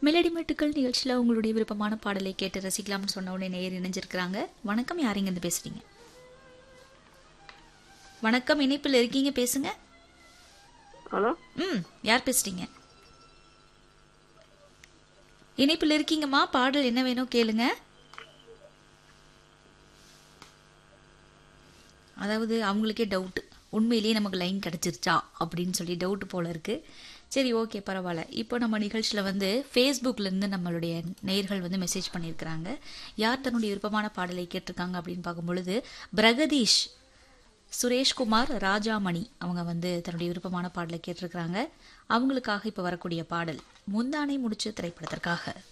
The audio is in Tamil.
மெலடி மெட்டுக்கள் நிகழ்ச்சியில் உங்களுடைய விருப்பமான பாடலை கேட்டு ரசிக்கலாம்னு சொன்ன உடனே நேயர் இணைஞ்சிருக்கிறாங்க வணக்கம் யாருங்க இருந்து பேசுறீங்க வணக்கம் இணைப்பில் இருக்கீங்க பேசுங்க ஹலோ ம் யார் பேசுறீங்க இணைப்பில் இருக்கீங்கம்மா பாடல் என்ன வேணும் கேளுங்க அதாவது அவங்களுக்கே டவுட் உண்மையிலேயே நமக்கு லைன் கிடச்சிருச்சா அப்படின்னு சொல்லி டவுட் போல இருக்கு சரி ஓகே பரவாயில்ல இப்போ நம்ம நிகழ்ச்சியில் வந்து ஃபேஸ்புக்லேருந்து நம்மளுடைய நேயர்கள் வந்து மெசேஜ் பண்ணியிருக்கிறாங்க யார் தன்னுடைய விருப்பமான பாடலை கேட்டிருக்காங்க அப்படின்னு பார்க்கும் பொழுது பிரகதீஷ் சுரேஷ்குமார் ராஜாமணி அவங்க வந்து தன்னுடைய விருப்பமான பாடலை கேட்டிருக்கிறாங்க அவங்களுக்காக இப்போ வரக்கூடிய பாடல் முந்தானை முடிச்சு திரைப்படத்திற்காக